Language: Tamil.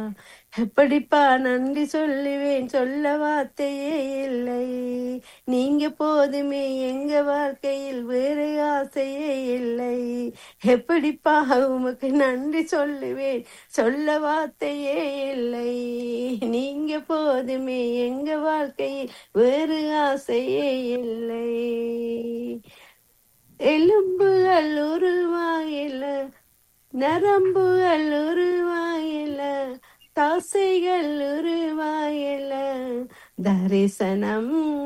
எப்படிப்பா நன்றி சொல்லுவேன் சொல்ல வார்த்தையே இல்லை நீங்க போதுமே எங்க வாழ்க்கையில் வேறு ஆசையே இல்லை எப்படிப்பா உமக்கு நன்றி சொல்லுவேன் சொல்ல வார்த்தையே இல்லை நீங்க போதுமே எங்க வாழ்க்கையில் வேறு ஆசையே இல்லை எலும்புகள் உருவாயில நரம்புகள் உருவாயில தசைகள் உருவாயில தரிசனம்